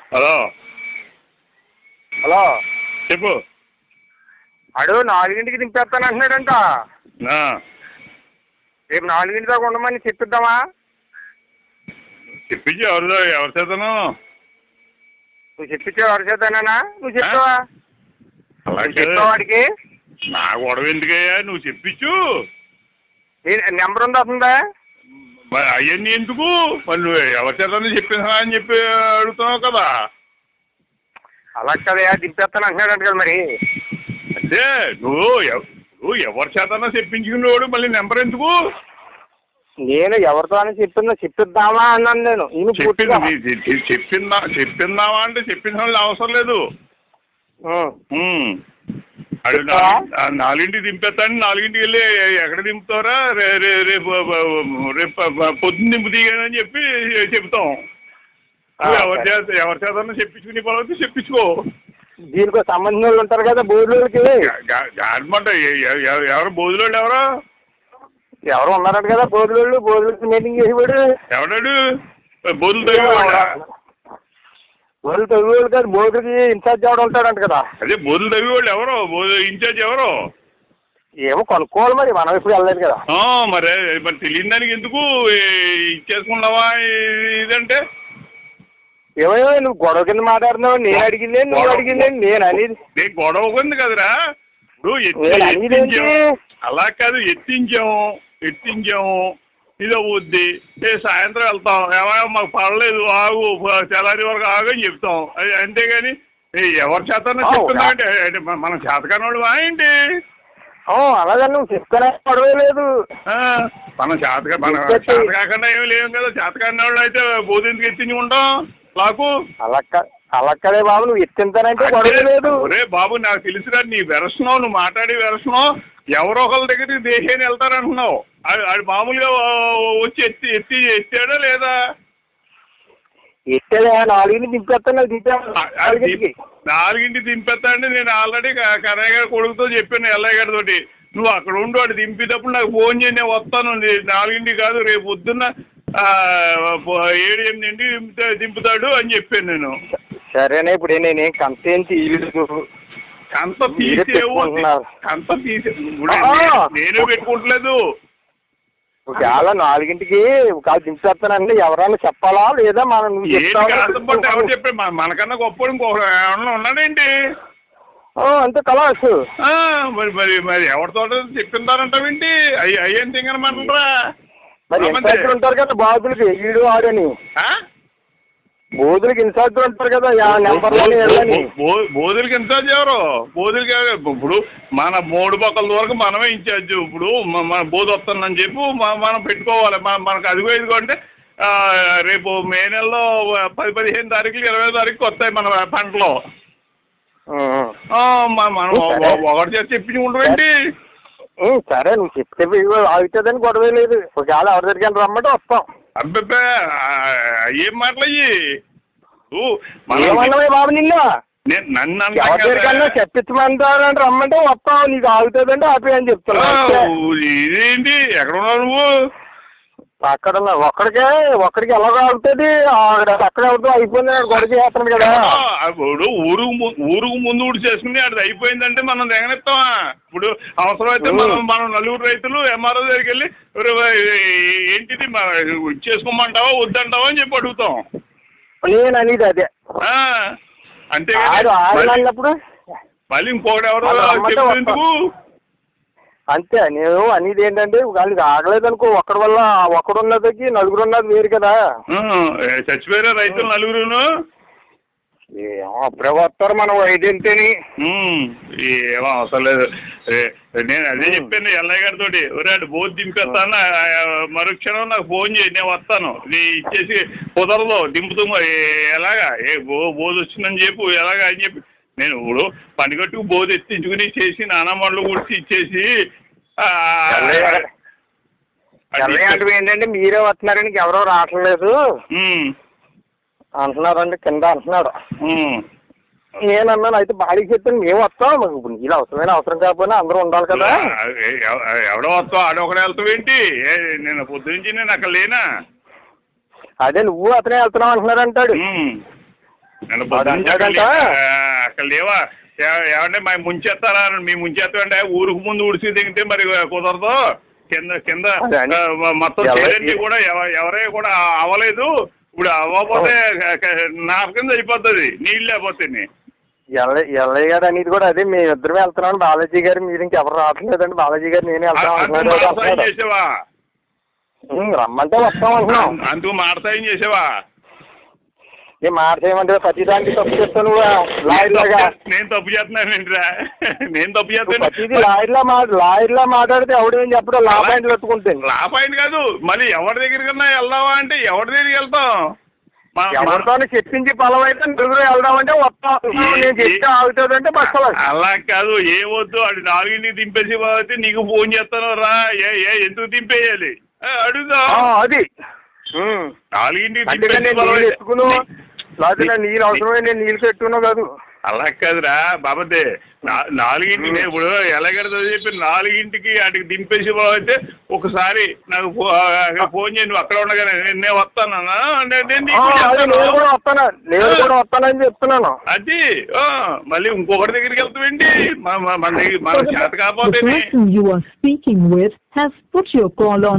Hello hello చెప్పు అడు నాలుగింటికి దింపేస్తాను అంటున్నాడంట ఆ, రేపు నాలుగింటి దాకా ఉండమని చెప్పిద్దామా చెప్పించి ఎవరు ఎవరి చేతను నువ్వు చెప్పించే వారి చేతనేనా నువ్వు చెప్తావా అలాగే నువ్వు చెప్తావా వాడికి నా గొడవ ఎందుకయ్యా నువ్వు చెప్పించు నీ నెంబర్ ఉందా అతుందా మరి అవన్నీ ఎందుకు మరి నువ్వు ఎవరి చేతను చెప్పినా అని చెప్పి అడుగుతున్నావు కదా అలా కదా దింపేస్తాను అంటున్నాడంట కదా మరి అంటే నువ్వు ఎవ- నువ్వు ఎవరి చేతనా చెప్పించుకునేవాడు మళ్ళీ నెంబర్ ఎందుకు నేను ఎవరితో అని చెప్పిందో చెప్పిద్దామా అన్నాను నేను ఈయన చెప్పింది పూర్తిగా నీ- చె- చె- చెప్పిందా చెప్పిందావా అంటే చెప్పిన వాళ్ళు అవసరం లేదు ఉం. ఉమ్. అది చెప్తా? నాలుగు- ఆ నాలుగింటికి దింపేస్తాను నాలుగింటికి వెళ్ళి ఎక్కడ దింపుతారా రే రే- రేపు రేపు పొద్దున్న దింపు దిగానని చెప్పి చెప్తాం నువ్వు ఆ, ఎవరి సరే. చేత ఎవరి చేత చెప్పించుకునే పని చెప్పించుకో దీనికి సంబంధించిన వాళ్ళు ఉంటారు కదా బోర్డులకి అనమాట ఎవరు బోధులోళ్ళు ఎవరు ఎవరు ఉన్నారంట కదా బోర్డులు బోర్డులకి మీటింగ్ చేసేవాడు ఎవడాడు బోధులు తగ్గేవాడా బోర్డులు తవ్వేవాడు కాదు బోర్డుకి ఇన్ఛార్జ్ ఎవడు ఉంటాడంట కదా అదే బోధులు తగ్గేవాళ్ళు ఎవరు బోధు ఇన్ఛార్జ్ ఎవరు ఏమో కొనుక్కోవాలి మరి మనం ఇప్పుడు వెళ్ళలేదు కదా ఆ, మరి మరి తెలియని దానికి ఎందుకు ఈ- ఇచ్చేసుకున్నావా ఈ- ఇదంటే ఏమో నువ్వు గొడవ కింద మాట్లాడుతున్నావు నేను అడిగిందే నువ్వు గొడవ- అడిగిందే నేను అనేది నీకు గొడవ ఉంది కదరా ఇప్పుడు ఎత్తి- నేను అనేది ఎత్తించాం ఏంటి? అలా కాదు ఎత్తించాము ఎత్తించాము ఇదో వద్ది ఏ సాయంత్రం వెళ్తాం ఏమైనా మాకు పర్లేదు ఆగు తెల్లారి వరకు ఆగు అని చెప్తాం అది అంతేగాని ఏ ఎవరి చేతన్నా ఆ, చెప్తున్నామంటే అంటే మన- మనం చేతకాని వాళ్ళు ఏంటి ఓ అలాగే నువ్వు చెప్తానే గొడవ లేదు ఆ, మనం చేతగా మన చెప్పి- చేత కాకుండా ఏమి లేవు కదా చేతకాని వాళ్ళు అయితే బోధించుకు ఎత్తించుకుంటాం లాకు అలా క- అలా కదే బాబు నువ్వు ఎత్తింతానంటే గొడవ లేదు ఒరే బాబు నాకు తెలుసురా నీ వెరసనం నువ్వు మాట్లాడే వెరసనం ఎవరో ఒకరి దగ్గరికి దేశాన్ని వెళ్తారంటున్నావు ఆడు ఆడు మామూలుగా ఆ, వచ్చి ఎత్తి ఎత్తి ఎత్తాడా లేదా ఎత్తేదే నాలుగుని దింపేస్తాను దింపాను ఆ- ఆ ది- నాలుగింటి దింపేస్తా అంటే నేను ఆల్రెడీ కన్నయ్య గారి కొడుకుతో చెప్పాను ఎల్లయ్య గారి తోటి నువ్వు అక్కడ ఉండు వాడు దింపేటప్పుడు నాకు ఫోన్ చేయి నేను వస్తాను నీ- నాలుగింటి కాదు రేపు పొద్దున్న ఆ, పో- ఏడు ఎనిమిది దింపుతా- దింపుతాడు అని చెప్పాను నేను సరేనే ఇప్పుడు నేనేం కంప్లైంట్ తీయలేదు కంత మీరే తీసేవు పెట్టుకుంటున్నారు. కంత తీసే ఇప్పుడు ఆ! నే- నేను పెట్టుకోవట్లేదు ఒకవేళ నాలుగింటికి కాదు దింపేస్తానండి ఎవరైనా చెప్పాలా లేదా మనం నువ్వు ఏంటి చెప్తావా? కాకపోతే ఎవరు చెప్పారు మన- మనకన్నా గొప్ప ఇంకొక ఏమన్నా ఉన్నాడేంటి ఓ, అంతే కలాస్ ఆ, మరి మరి మరి ఎవరితో చెప్పిందారంటావేంటి అయ్యి అయ్యేం తింగనమంటారా మరి ఇన్ఛార్జ్ ఉంటారు కదా బాధులకి ఈడు ఆడని బోధులకి ఇన్ఛార్జ్ ఉంటారు కదా యా నెంబర్లని వెళ్ళని బోధులకి ఇన్ఛార్జ్ ఎవరు బోధులకి ఎవరు? ఇప్పుడు మన మూడు పక్కల వరకు మనమే ఇన్ఛార్జ్ ఇప్పుడు మ- మన బోధ వస్తుందని చెప్పి మ- మనం పెట్టుకోవాలి మన- మనకు అదిగో ఇదిగో అంటే ఆ, రేపు మే నెలలో పది పదిహేను తారీఖులు ఇరవై తారీఖు వస్తాయి మన పంటలో ఉం. ఆ, మ- మనం సరే. ఒ- ఒకటి చేసి చెప్పించుకుంటామేంటి ఉం, సరే నువ్వు చెప్తే ఆగుతుందని గొడవ లేదు ఒకవేళ ఎవరి దగ్గరికి రమ్మంటే వస్తాం అబ్బబ్బే ఆ, ఏం మాటలయ్యి నువ్వు మనం- ఏమన్నావే బాబు నిన్ను నేను- నన్ను అన్నా ఎవరి దగ్గరికన్నా కదా. చెప్పించమంటారంటే రమ్మంటే వస్తాం నీకు ఆగుతుందంటే ఆపే అని చెప్తున్నా ఆ, అంతే. ఇదేంటి ఎక్కడ ఉన్నావు నువ్వు అక్కడ ఉన్న ఒక్కడికే ఒక్కడికి ఎలా ఆగుతుంది ఆవిడ అక్కడ అవుతూ అయిపోయింది గొడవ చేస్తున్నాడు కదా ఆ, ఇప్పుడు ఊరుకు ము- ఊరుకు ముందు ఊరు చేసుకుని అది అయిపోయిందంటే మనం తెగనెత్తామా ఇప్పుడు అవసరమైతే మనం మనం నలుగురు రైతులు ఎంఆర్ఓ దగ్గరికి వెళ్ళి "ఒరే బాయ్, ఏ- ఏంటిది మన చేసుకోమంటావా వద్దంటావా అని చెప్పి అడుగుతాం నేను అనేది అదే ఆ, అంతే ఆడు ఆడు అన్నప్పుడు మళ్ళీ ఇంకొకటి ఎవరో వాళ్ళు రమ్మంటే చెప్పేందుకు అంతే నేను అనేది ఏంటంటే వాళ్ళకి ఆగలేదనుకో ఒక్కడి వల్ల ఒక్కడు ఉన్నదికి నలుగురు ఉన్నది వేరు కదా ఆ, ఏ, చచ్చిపోయారా రైతులు నలుగురును ఏమో అప్పుడే వస్తారు మనం ఐదింటిని ఉమ్, ఏమో అవసరం లేదు ఏ, నేను అదే ఉమ్. చెప్పాను ఎల్లయ్య గారితో ఒరాడు బోధ దింపేస్తాను ఆ, ఆ, మరుక్షణం నాకు ఫోన్ చేయి నేను వస్తాను నీ ఇచ్చేసి కుదరదు దింపుతాము ఏ- ఎలాగా ఏ బో బోధ వచ్చిందని చెప్పు ఎలాగా అని చెప్పి నేను ఇప్పుడు పనిగట్టుకు బోధ ఎత్తించుకుని చేసి నానమ్మళ్ళు గుడిచి ఇచ్చేసి ఆ, ఎల్లయ్య గారు- అది ఎల్లయ్య అంటే ఏంటంటే మీరే వస్తున్నారని ఎవరో రావట్లేదు ఉమ్, అంటున్నారండి కింద అంటున్నాడు ఉమ్. నేను అన్నాను అయితే బాడీకి చెప్తాను మేము వస్తాం మాకు ఇప్పుడు నీళ్ళు అవసరమైన అవసరం కాకపోయినా అందరూ ఉండాలి కదా ఎ- ఎ- ఎవడో వస్తావు ఆడ ఒకడే వెళ్తావు ఏంటి ఏ, నేను పొద్దు నుంచి నేను అక్కడ లేనా అదే నువ్వు అతనే వెళ్తున్నావు అంటున్నాడు అంటాడు ఉమ్. నన్ను వాడు పొద్దున్న అక్కడ అన్నాడంట. లే- ఆ, అక్కడ లేవా ఏ- ఏమంటే మా ముంచేస్తారా అని మీ ముంచేస్తామంటే ఊరుకు ముందు ఉడిసి దిగితే మరి కుదరదు కింద కింద అదే అని. ఆ, మొత్తం ఎవరి- చేయడానికి కూడా ఎవ- ఎవరే కూడా అవ్వలేదు ఇప్పుడు అవ్వకపోతే నా కింద అయిపోతుంది నీళ్ళు లేకపోతే ఎల్ల ఎల్లయ్య గారు అనేది కూడా అదే మేము ఇద్దరమే వెళ్తున్నాం బాలాజీ గారు మీరు ఇంకెవరు రావట్లేదండి బాలాజీ గారు నేనే వెళ్తాం అంటున్నాడు అందుకు అంటున్నాడు. మాడసాయం చేసావా ఉం, రమ్మంటే వస్తాం అంటున్నాం అందుకు మాడసాయం చేసావా ఏ మాట చేయమంటే ప్రతి దానికి తప్పు చెప్తావు నువ్వు లాయర్ లాగా నేను తప్పు చేస్తున్నాను ఏంట్రా నేను తప్పు నువ్వు ప్రతిదీ చేస్తాను లాయర్లా మా లాయర్లా మాట్లాడితే ఎవడేం చెప్పడం లా పాయింట్లు ఎత్తుకుంటుంది లాపాయింట్ కాదు మళ్ళీ ఎవరి దగ్గరికన్నా వెళ్దామా అంటే ఎవరి దగ్గరికి వెళ్తాం మన- మన- ఎవరితోనే చెప్పించి పొలం అయితే నలుగురు వెళ్దామంటే వస్తాం నేను చెప్తే ఆగుతుందంటే బస్సలు అలా కాదు ఏ వద్దు అది నాలుగింటికి దింపేసి పోతే నీకు ఫోన్ చేస్తాను రా ఏ ఏ ఎందుకు దింపేయాలి ఆ, అడుగుదా ఆ, అది ఉం. నాలుగింటికి అందుకని దింపేసి నేను పొలం నీళ్ళు అయితే- ఎత్తుకును లేకపోతే నా నీళ్ళు అవసరమే నేను నీళ్ళు పెట్టుకున్నావు కాదు అలా కాదురా బాబద్దే నా- నాలుగింటికి ఉం. ఇప్పుడు ఎలాగడదో చెప్పి నాలుగింటికి వాటికి దింపేసి అయితే ఒకసారి నాకు ఫో- ఆ, ఫోన్ చేయండి నువ్వు అక్కడ ఉండగానే నేను నేను వస్తానన్నా నేను నేను ఆ, నీకు అది చేస్తాను. నేను కూడా వస్తాను నేను కూడా వస్తానని చెప్తున్నాను అది ఆ, మళ్ళీ ఇంకొకటి దగ్గరికి వెళ్తామేంటి మన మన- మన దగ్గర మన చేత The కాకపోతే person you are speaking with has put your call on